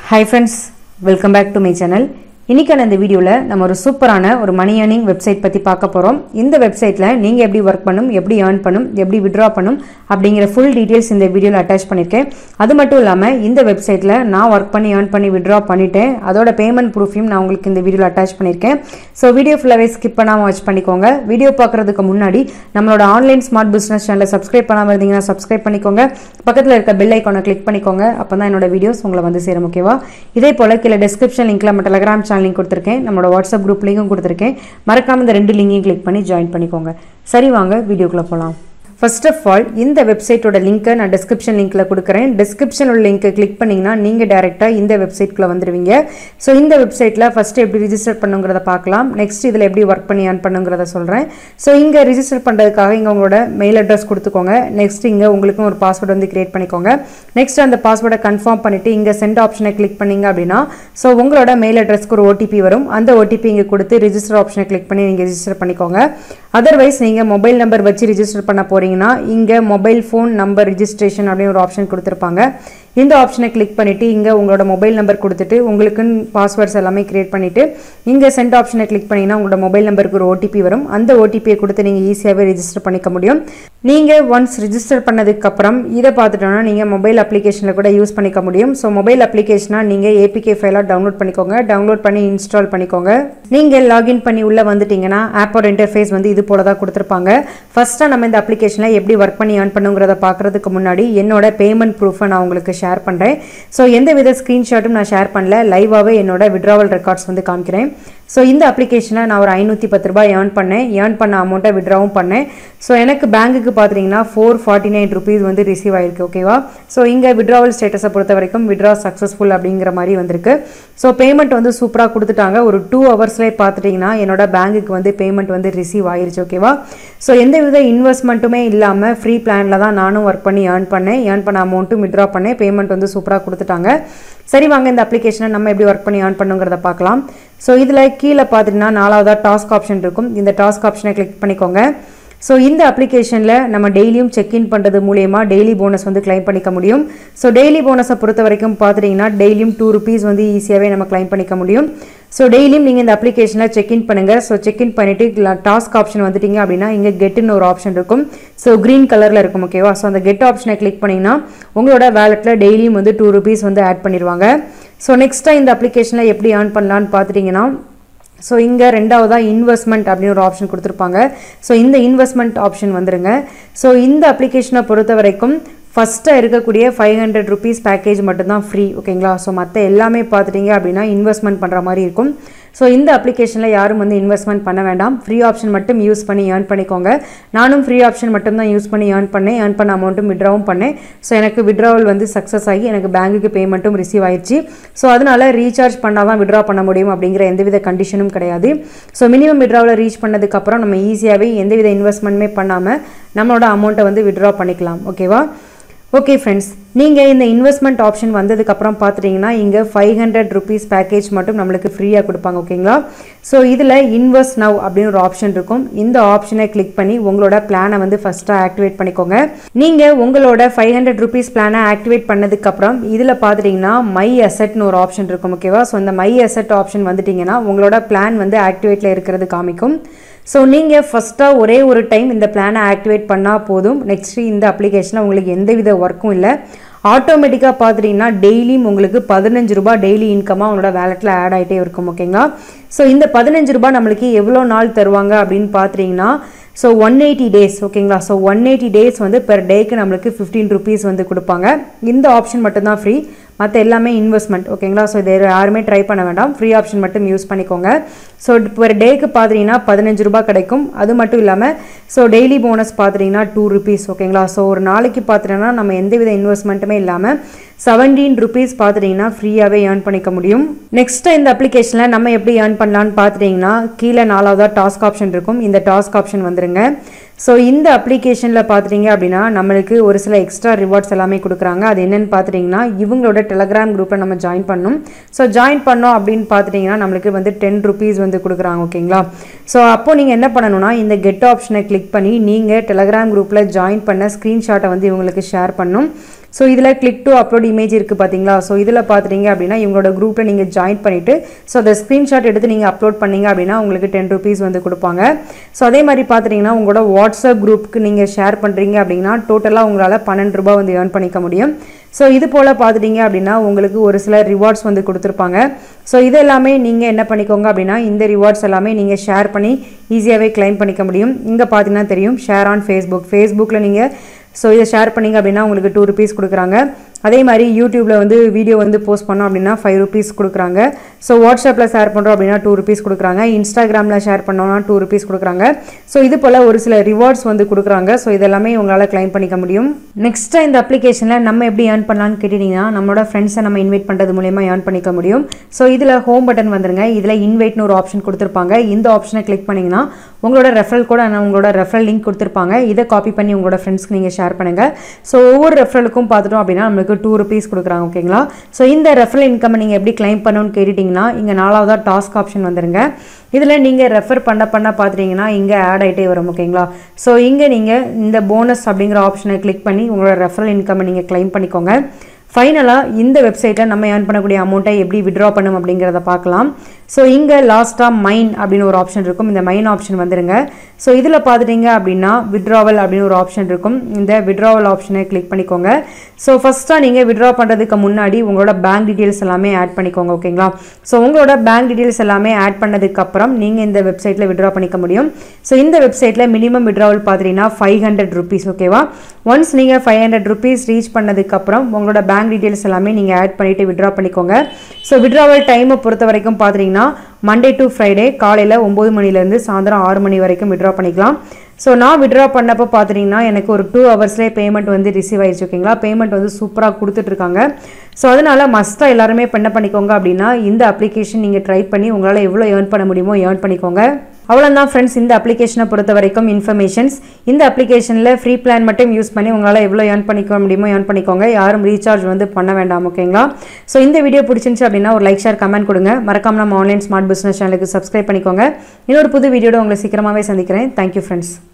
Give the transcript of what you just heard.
hi friends welcome back to my channel இன்னைக்கான இந்த வீடியோவில் நம்ம ஒரு சூப்பரான ஒரு மணி ஏர்னிங் வெப்சைட் பற்றி பார்க்க போகிறோம் இந்த வெப்சைட்டில் நீங்கள் எப்படி ஒர்க் பண்ணும் எப்படி ஏர்ன் பண்ணும் எப்படி விட்ரா பண்ணும் அப்படிங்கிற ஃபுல் டீட்டெயில்ஸ் இந்த வீடியோவில் அட்டாச் பண்ணியிருக்கேன் அது மட்டும் இல்லாமல் இந்த வெப்சைட்டில் நான் ஒர்க் பண்ணி ஏர்ன் பண்ணி விட்ரா பண்ணிட்டேன் அதோட பேமெண்ட் ப்ரூஃபையும் நான் உங்களுக்கு இந்த வீடியோவில் அட்டாச் பண்ணியிருக்கேன் ஸோ வீடியோ ஃபுல்லாகவே ஸ்கிப் பண்ணாமல் வாட்ச் பண்ணிக்கோங்க வீடியோ பார்க்குறதுக்கு முன்னாடி நம்மளோட ஆன்லைன் ஸ்மார்ட் பிஸ்னஸ் சேனலை சப்ஸ்கிரைப் பண்ணாமல் இருந்தீங்கன்னா சப்ஸ்கிரைப் பண்ணிக்கோங்க பக்கத்தில் இருக்க பெல் ஐக்கானை கிளிக் பண்ணிக்கோங்க அப்போ தான் என்னோட வீடியோஸ் உங்களை வந்து சேரும் ஓகேவா இதே போல் கீழே டிஸ்கிரிப்ஷன் லிங்க்ல நம்ம டெலகிராம் சேனல் லிங்க் கொடுத்துருக்கேன் நம்மளோட வாட்ஸ்அப் குரூப் லிங்க்கும் கொடுத்துருக்கேன் மறக்காம இந்த ரெண்டு லிங்கையும் கிளிக் பண்ணி ஜாயின் பண்ணிக்கோங்க சரி வாங்க வீடியோக்குள்ளே போகலாம் ஃபர்ஸ்ட் ஆஃப் ஆல் இந்த வெப்சைட்டோட லிங்க்கை நான் டிஸ்கிரிப்ஷன் லிங்க்கில் கொடுக்குறேன் டிஸ்கிரிப்ஷன் உள்ள லிங்க்கை கிளிக் பண்ணிங்கன்னா நீங்கள் டேரெக்டாக இந்த வெப்சைட்குள்ளே வந்துடுவீங்க ஸோ இந்த வெப்சைட்டில் ஃபஸ்ட்டு எப்படி ரிஜிஸ்டர் பண்ணுங்கிறத பார்க்கலாம் நெக்ஸ்ட் இதில் எப்படி ஒர்க் பண்ணி ஏர்ன் பண்ணுங்கிறத சொல்கிறேன் ஸோ இங்கே ரிஜிஸ்டர் பண்ணுறதுக்காக இங்கே உங்களோட மெயில் அட்ரஸ் கொடுத்துக்கோங்க நெக்ஸ்ட் இங்கே உங்களுக்கும் ஒரு பாஸ்வேர்டு வந்து கிரியேட் பண்ணிக்கோங்க நெக்ஸ்ட் அந்த பாஸ்வேர்டை கன்ஃபார்ம் பண்ணிவிட்டு இங்கே சென்ட் ஆப்ஷனை கிளிக் பண்ணீங்க அப்படின்னா ஸோ உங்களோட மெயில் அட்ரஸ்க்கு ஒரு ஓடிபி வரும் அந்த ஓடிபி இங்கே கொடுத்து ரிஜிஸ்டர் ஆப்ஷனை கிளிக் பண்ணி நீங்கள் ரிஜிஸ்டர் பண்ணிக்கோங்க அதர்வைஸ் நீங்கள் மொபைல் நம்பர் வச்சு ரிஜிஸ்டர் பண்ண போகிறீங்கன்னா இங்கே மொபைல் ஃபோன் நம்பர் ரிஜிஸ்ட்ரேஷன் அப்படின்னு ஒரு ஆப்ஷன் கொடுத்துருப்பாங்க இந்த ஆப்ஷனை கிளிக் பண்ணிவிட்டு இங்கே உங்களோட மொபைல் நம்பர் கொடுத்துட்டு உங்களுக்குன்னு பாஸ்வேர்ட்ஸ் எல்லாமே கிரியேட் பண்ணிவிட்டு இங்கே சென்ட் ஆப்ஷனை கிளிக் பண்ணிங்கன்னா உங்களோட மொபைல் நம்பருக்கு ஒரு ஓடிபி வரும் அந்த ஓடிபியை கொடுத்து நீங்கள் ஈஸியாகவே ரிஜிஸ்டர் பண்ணிக்க முடியும் நீங்கள் ஒன்ஸ் ரிஜிஸ்டர் பண்ணதுக்கப்புறம் இதை பார்த்துட்டோன்னா நீங்கள் மொபைல் அப்ளிகேஷனில் கூட யூஸ் பண்ணிக்க முடியும் ஸோ மொபைல் அப்ளிகேஷனாக நீங்கள் ஏபிகே ஃபைலாக டவுன்லோட் பண்ணிக்கோங்க டவுன்லோட் பண்ணி இன்ஸ்டால் பண்ணிக்கோங்க நீங்கள் லாகின் பண்ணி உள்ளே வந்துட்டீங்கன்னா ஆப்போட இன்டர்ஃபேஸ் வந்து இது போல தான் கொடுத்துருப்பாங்க ஃபஸ்ட்டாக நம்ம இந்த அப்ளிகேஷனில் எப்படி ஒர்க் பண்ணி ஏர்ன் பண்ணுங்கிறத பார்க்குறதுக்கு முன்னாடி என்னோட பேமெண்ட் ப்ரூஃபை நான் உங்களுக்கு ஷேர் பண்ணுறேன் ஸோ எந்த வித ஸ்க்ரீன்ஷாட்டும் நான் ஷேர் பண்ணல லைவாகவே என்னோட விட்ராவல் ரெக்கார்ட்ஸ் வந்து காமிக்கிறேன் ஸோ இந்த அப்ளிகேஷனில் நான் ஒரு ஐநூற்றி பத்து ரூபாய் ஏர்ன் பண்ணேன் ஏர்ன் பண்ண அமௌண்ட்டை விட்ராவும் பண்ணேன் ஸோ எனக்கு பேங்குக்கு பார்த்துட்டிங்கன்னா ஃபோர் ஃபார்ட்டி நைன் ருபீஸ் வந்து ரிசீவ் ஆயிருக்கு ஓகேவா ஸோ இங்கே விட்ராவல் ஸ்டேட்டஸை பொறுத்த வரைக்கும் விட்ரா சக்ஸஸ்ஃபுல் அப்படிங்கிற மாதிரி வந்திருக்கு ஸோ பேமெண்ட் வந்து சூப்பராக கொடுத்துட்டாங்க ஒரு டூ ஹவர்ஸ்லேயே பார்த்துட்டிங்கன்னா என்னோட பேங்குக்கு வந்து பேமெண்ட் வந்து ரிசீவ் ஆயிருச்சு ஓகேவா ஸோ எந்த வித இன்வெஸ்ட்மெண்ட்டுமே இல்லாமல் ஃப்ரீ பிளானில் தான் நானும் ஒர்க் பண்ணி ஏர்ன் பண்ணேன் ஏர்ன் பண்ண அமௌண்ட்டும் விட்ரா பண்ணேன் பேமெண்ட் வந்து சூப்பராக கொடுத்துட்டாங்க சரி வாங்க இந்த அப்ளிகேஷனை நம்ம எப்படி ஒர்க் பண்ணி ஏர்ன் பண்ணுங்கிறத பார்க்கலாம் ஸோ இதில் கீழே பார்த்துட்டிங்கன்னா நாலாவதாக டாஸ்க் ஆப்ஷன் இருக்கும் இந்த டாஸ்க் ஆப்ஷனை கிளிக் பண்ணிக்கோங்க ஸோ இந்த அப்ளிகேஷனில் நம்ம டெய்லியும் செக்இன் பண்ணுறது மூலயமா டெய்லி போனஸ் வந்து கிளைம் பண்ணிக்க முடியும் ஸோ டெய்லி போனஸை பொறுத்த வரைக்கும் பார்த்துட்டிங்கன்னா டெய்லியும் டூ ருபீஸ் வந்து ஈஸியாகவே நம்ம கிளைம் பண்ணிக்க முடியும் ஸோ டெய்லியும் நீங்கள் இந்த அப்ளிகேஷனில் செக்இன் பண்ணுங்கள் ஸோ செக்இன் பண்ணிவிட்டு டாஸ்க் ஆப்ஷன் வந்துட்டீங்க அப்படின்னா இங்கே கெட்டுன்னு ஒரு ஆப்ஷன் இருக்கும் ஸோ க்ரீன் கலரில் இருக்கும் ஓகேவா ஸோ அந்த கெட் ஆப்ஷனை கிளிக் பண்ணிங்கன்னா உங்களோட வேலெட்டில் டெய்லியும் வந்து டூ ருபீஸ் வந்து ஆட் பண்ணிடுவாங்க ஸோ நெக்ஸ்ட்டாக இந்த அப்ளிகேஷனில் எப்படி ஏர்ன் பண்ணலான்னு பார்த்துட்டிங்கன்னா ஸோ இங்கே ரெண்டாவதாக இன்வெஸ்ட்மெண்ட் அப்படின்னு ஒரு ஆப்ஷன் கொடுத்துருப்பாங்க ஸோ இந்த இன்வெஸ்ட்மெண்ட் ஆப்ஷன் வந்துருங்க ஸோ இந்த அப்ளிகேஷனை பொறுத்த வரைக்கும் ஃபஸ்ட்டாக இருக்கக்கூடிய ஃபைவ் ஹண்ட்ரட் ருபீஸ் பேக்கேஜ் மட்டும்தான் ஃப்ரீ ஓகேங்களா ஸோ மற்ற எல்லாமே பார்த்துட்டிங்க அப்படின்னா இன்வெஸ்ட்மெண்ட் பண்ணுற மாதிரி இருக்கும் ஸோ இந்த அப்ளிகேஷனில் யாரும் வந்து இன்வெஸ்ட்மெண்ட் பண்ண வேண்டாம் ஃப்ரீ ஆப்ஷன் மட்டும் யூஸ் பண்ணி ஏர்ன் பண்ணிக்கோங்க நானும் ஃப்ரீ ஆப்ஷன் மட்டும் தான் யூஸ் பண்ணி ஏர்ன் பண்ணேன் ஏர்ன் பண்ண அமௌண்ட்டும் விட்ராவும் பண்ணேன் ஸோ எனக்கு விட்ராவல் வந்து சக்ஸஸ் ஆகி எனக்கு பேங்குக்கு பேமெண்ட்டும் ரிசீவ் ஆயிடுச்சு ஸோ அதனால் ரீசார்ஜ் பண்ணால் தான் விட்ரா பண்ண முடியும் அப்படிங்கிற எந்தவித கண்டிஷனும் கிடையாது ஸோ மினிமம் விட்ராவில் ரீச் பண்ணதுக்கப்புறம் நம்ம ஈஸியாகவே எந்தவித இன்வெஸ்ட்மெண்ட்டுமே பண்ணாமல் நம்மளோட அமௌண்ட்டை வந்து விட்ரா பண்ணிக்கலாம் ஓகேவா ஓகே ஃப்ரெண்ட்ஸ் நீங்கள் இந்த இன்வெஸ்ட்மெண்ட் ஆப்ஷன் வந்ததுக்கப்புறம் பார்த்துட்டிங்கன்னா இங்கே ஃபைவ் ஹண்ட்ரட் ருபீஸ் பேக்கேஜ் மட்டும் நம்மளுக்கு ஃப்ரீயாக கொடுப்பாங்க ஓகேங்களா ஸோ இதில் இன்வெஸ்ட் நவ் அப்படின்னு ஒரு ஆப்ஷன் இருக்கும் இந்த ஆப்ஷனை கிளிக் பண்ணி உங்களோட பிளானை வந்து ஃபஸ்ட்டாக ஆக்டிவேட் பண்ணிக்கோங்க நீங்கள் உங்களோட ஃபைவ் ஹண்ட்ரட் ருபீஸ் பிளானை ஆக்டிவேட் பண்ணதுக்கப்புறம் இதில் பார்த்துட்டிங்கன்னா மை அசெட்னு ஒரு ஆப்ஷன் இருக்கும் ஓகேவா ஸோ இந்த மை அசெட் ஆப்ஷன் வந்துட்டிங்கன்னா உங்களோட பிளான் வந்து ஆக்டிவேட்டில் இருக்கிறது காமிக்கும் ஸோ நீங்கள் ஃபஸ்ட்டாக ஒரே ஒரு டைம் இந்த பிளானை ஆக்டிவேட் பண்ணால் போதும் நெக்ஸ்ட்டு இந்த அப்ளிகேஷனில் உங்களுக்கு எந்தவித ஒர்க்கும் இல்லை ஆட்டோமேட்டிக்காக பார்த்துட்டிங்கன்னா டெய்லியும் உங்களுக்கு பதினஞ்சு ரூபாய் டெய்லி இன்கமாக உங்களோட வேலெட்டில் ஆட் ஆகிட்டே இருக்கும் ஓகேங்களா ஸோ இந்த பதினஞ்சு ரூபாய் நம்மளுக்கு எவ்வளோ நாள் தருவாங்க அப்படின்னு பார்த்துட்டிங்கன்னா ஸோ ஒன் எயிட்டி டேஸ் ஓகேங்களா ஸோ ஒன் எயிட்டி டேஸ் வந்து பெர் டேக்கு நம்மளுக்கு ஃபிஃப்டீன் ருபீஸ் வந்து கொடுப்பாங்க இந்த ஆப்ஷன் மட்டும்தான் ஃப்ரீ மற்ற எல்லாமே இன்வெஸ்ட்மெண்ட் ஓகேங்களா ஸோ இதை யாருமே ட்ரை பண்ண வேண்டாம் ஃப்ரீ ஆப்ஷன் மட்டும் யூஸ் பண்ணிக்கோங்க ஸோ பெர் டேக்கு பார்த்துட்டிங்கன்னா பதினஞ்சு ரூபாய் கிடைக்கும் அது மட்டும் இல்லாமல் ஸோ டெய்லி போனஸ் பார்த்துட்டிங்கன்னா டூ ருபீஸ் ஓகேங்களா ஸோ ஒரு நாளைக்கு பார்த்துட்டோன்னா நம்ம எந்தவித இன்வெஸ்ட்மெண்ட்டுமே இல்லாமல் செவன்டீன் ருபீஸ் பார்த்துட்டிங்கன்னா ஃப்ரீயாகவே ஏர்ன் பண்ணிக்க முடியும் நெக்ஸ்ட்டு இந்த அப்ளிகேஷனில் நம்ம எப்படி ஏர்ன் பண்ணலான்னு பார்த்துட்டிங்கன்னா கீழே நாலாவதாக டாஸ்க் ஆப்ஷன் இருக்கும் இந்த டாஸ்க் ஆப்ஷன் வந்துருங்க ஸோ இந்த அப்ளிகேஷனில் பார்த்துட்டிங்க அப்படின்னா நம்மளுக்கு ஒரு சில எக்ஸ்ட்ரா ரிவார்ட்ஸ் எல்லாமே கொடுக்குறாங்க அது என்னென்னு பார்த்துட்டிங்கன்னா இவங்களோட டெலகிராம் குரூப்பில் நம்ம ஜாயின் பண்ணணும் ஸோ ஜாயின் பண்ணோம் அப்படின்னு பார்த்துட்டிங்கன்னா நம்மளுக்கு வந்து டென் ருபீஸ் வந்து கொடுக்குறாங்க ஓகேங்களா ஸோ அப்போ நீங்கள் என்ன பண்ணணும்னா இந்த கெட் ஆப்ஷனை கிளிக் பண்ணி நீங்கள் டெலகிராம் குரூப்பில் ஜாயின் பண்ண ஸ்க்ரீன்ஷாட்டை வந்து இவங்களுக்கு ஷேர் பண்ணணும் ஸோ இதில் கிளிக் டு அப்லோட் இமேஜ் இருக்குது பார்த்தீங்களா ஸோ இதில் பார்த்துட்டீங்க அப்படின்னா இவங்களோட குரூப்பில் நீங்கள் ஜாயின் பண்ணிவிட்டு ஸோ அந்த ஸ்க்ரீன்ஷாட் எடுத்து நீங்கள் அப்லோட் பண்ணீங்க அப்படின்னா உங்களுக்கு டென் ருபீஸ் வந்து கொடுப்பாங்க ஸோ அதே மாதிரி பார்த்துட்டிங்கன்னா உங்களோட வாட்ஸ்அப் குரூப்புக்கு நீங்கள் ஷேர் பண்ணுறீங்க அப்படின்னா டோட்டலாக உங்களால் பன்னெண்டு ரூபாய் வந்து ஏர்ன் பண்ணிக்க முடியும் ஸோ இது போல் பார்த்துட்டிங்க அப்படின்னா உங்களுக்கு ஒரு சில ரிவார்ட்ஸ் வந்து கொடுத்துருப்பாங்க ஸோ இது எல்லாமே நீங்கள் என்ன பண்ணிக்கோங்க அப்படின்னா இந்த ரிவார்ட்ஸ் எல்லாமே நீங்கள் ஷேர் பண்ணி ஈஸியாகவே கிளைம் பண்ணிக்க முடியும் இங்கே பார்த்தீங்கன்னா தெரியும் ஷேர் ஆன் ஃபேஸ்புக் ஃபேஸ்புக்கில் நீங்கள் ஸோ இதை ஷேர் பண்ணிங்க அப்படின்னா உங்களுக்கு டூ ருபீஸ் கொடுக்குறாங்க அதே மாதிரி யூடியூப்பில் வந்து வீடியோ வந்து போஸ்ட் பண்ணோம் அப்படின்னா ஃபைவ் ருபீஸ் கொடுக்குறாங்க ஸோ வாட்ஸ்அப்பில் ஷேர் பண்ணுறோம் அப்படின்னா டூ ருபீஸ் கொடுக்குறாங்க இன்ஸ்டாகிராமில் ஷேர் பண்ணோம்னா டூ ருபீஸ் கொடுக்குறாங்க ஸோ இது போல் ஒரு சில ரிவார்ட்ஸ் வந்து கொடுக்குறாங்க ஸோ இதெல்லாமே உங்களால் கிளைம் பண்ணிக்க முடியும் நெக்ஸ்ட்டாக இந்த அப்ளிகேஷனில் நம்ம எப்படி ஏர்ன் பண்ணலான்னு கேட்டிங்கன்னா நம்மளோட ஃப்ரெண்ட்ஸை நம்ம இன்வைட் பண்ணுறது மூலயமா ஏர்ன் பண்ணிக்க முடியும் ஸோ இதில் ஹோம் பட்டன் வந்துருங்க இதில் இன்வைட்னு ஒரு ஆப்ஷன் கொடுத்துருப்பாங்க இந்த ஆப்ஷனை கிளிக் பண்ணிங்கன்னா உங்களோட ரெஃபரல் கூட உங்களோட ரெஃபரல் லிங்க் கொடுத்துருப்பாங்க இதை காப்பி பண்ணி உங்களோட ஃப்ரெண்ட்ஸ்க்கு நீங்கள் ஷேர் பண்ணுங்கள் ஸோ ஒவ்வொரு ரெஃபரலுக்கும் பார்த்துட்டோம் அப்படின்னா நம்மளுக்கு டூ ருபீஸ் கொடுக்குறாங்க ஓகேங்களா ஸோ இந்த ரெஃபரல் இன்கம் நீங்கள் எப்படி கிளைம் பண்ணணும்னு கேட்டுட்டிங்கன்னா இங்கே நாலாவதாக டாஸ்க் ஆப்ஷன் வந்துருங்க இதில் நீங்கள் ரெஃபர் பண்ண பண்ண பார்த்துட்டிங்கன்னா இங்கே ஆட் ஆகிட்டே வரும் ஓகேங்களா ஸோ இங்கே நீங்கள் இந்த போனஸ் அப்படிங்கிற ஆப்ஷனை கிளிக் பண்ணி உங்களோட ரெஃபரல் இன்கம்மை நீங்கள் கிளைம் பண்ணிக்கோங்க ஃபைனலாக இந்த வெப்சைட்டில் நம்ம ஏர்ன் பண்ணக்கூடிய அமௌண்ட்டை எப்படி விட்ரா பண்ணும் அப்படிங்கிறத பார்க்கலாம் ஸோ இங்கே லாஸ்ட்டாக மைன் அப்படின்னு ஒரு ஆப்ஷன் இருக்கும் இந்த மைன் ஆப்ஷன் வந்துருங்க ஸோ இதில் பார்த்துட்டிங்க அப்படின்னா விட்ராவல் அப்படின்னு ஒரு ஆப்ஷன் இருக்கும் இந்த விட்ராவல் ஆப்ஷனை கிளிக் பண்ணிக்கோங்க ஸோ ஃபஸ்ட்டாக நீங்கள் விட்ரா பண்ணுறதுக்கு முன்னாடி உங்களோட பேங்க் டீட்டெயில்ஸ் எல்லாமே ஆட் பண்ணிக்கோங்க ஓகேங்களா ஸோ உங்களோட பேங்க் டீட்டெயில்ஸ் எல்லாமே ஆட் பண்ணதுக்கப்புறம் நீங்கள் இந்த வெப்சைட்டில் விட்ரா பண்ணிக்க முடியும் ஸோ இந்த வெப்சைட்டில் மினிமம் விட்ராவல் பார்த்துட்டிங்கன்னா ஃபைவ் ஹண்ட்ரட் ருபீஸ் ஓகேவா ஒன்ஸ் நீங்கள் ஃபைவ் ஹண்ட்ரட் ருபீஸ் ரீச் பண்ணதுக்கப்புறம் உங்களோட பேங்க் டீட்டெயில்ஸ் எல்லாமே நீங்கள் ஆட் பண்ணிவிட்டு விட்ரா பண்ணிக்கோங்க ஸோ விட்ராவல் டைமை பொறுத்த வரைக்கும் பார்த்தீங்கன்னா மண்டே டு ஃப்ரைடே காலையில் ஒம்பது மணிலேருந்து சாயந்தரம் ஆறு மணி வரைக்கும் விட்ரா பண்ணிக்கலாம் ஸோ நான் விட்ரா பண்ணப்போ பார்த்துட்டிங்கன்னா எனக்கு ஒரு டூ ஹவர்ஸ்லேயே பேமெண்ட் வந்து ரிசீவ் ஆயிடுச்சு ஓகேங்களா பேமெண்ட் வந்து சூப்பராக கொடுத்துட்ருக்காங்க ஸோ அதனால் மஸ்ட்டாக எல்லாருமே பண்ண பண்ணிக்கோங்க அப்படின்னா இந்த அப்ளிகேஷன் நீங்கள் ட்ரை பண்ணி உங்களால் எவ்வளோ ஏர்ன் பண்ண முடியுமோ ஏர்ன் பண்ணிக்கோங்க அவ்வளோதான் ஃப்ரெண்ட்ஸ் இந்த அப்ளிகேஷனை பொறுத்த வரைக்கும் இன்ஃபர்மேஷன்ஸ் இந்த அப்ளிகேஷனில் ஃப்ரீ பிளான் மட்டும் யூஸ் பண்ணி உங்களால் எவ்வளோ ஏர்ன் பண்ணிக்க முடியுமோ ஏர்ன் பண்ணிக்கோங்க யாரும் ரீசார்ஜ் வந்து பண்ண வேண்டாம் ஓகேங்களா ஸோ இந்த வீடியோ பிடிச்சிருந்துச்சு அப்படின்னா ஒரு லைக் ஷேர் கமெண்ட் கொடுங்க மறக்காம நம்ம ஆன்லைன் ஸ்மார்ட் பிஸ்னஸ் சேனலுக்கு சப்ஸ்கிரைப் பண்ணிக்கோங்க இன்னொரு புது வீடியோட உங்களை சீக்கிரமாகவே சந்திக்கிறேன் தேங்க்யூ ஃப்ரெண்ட்ஸ்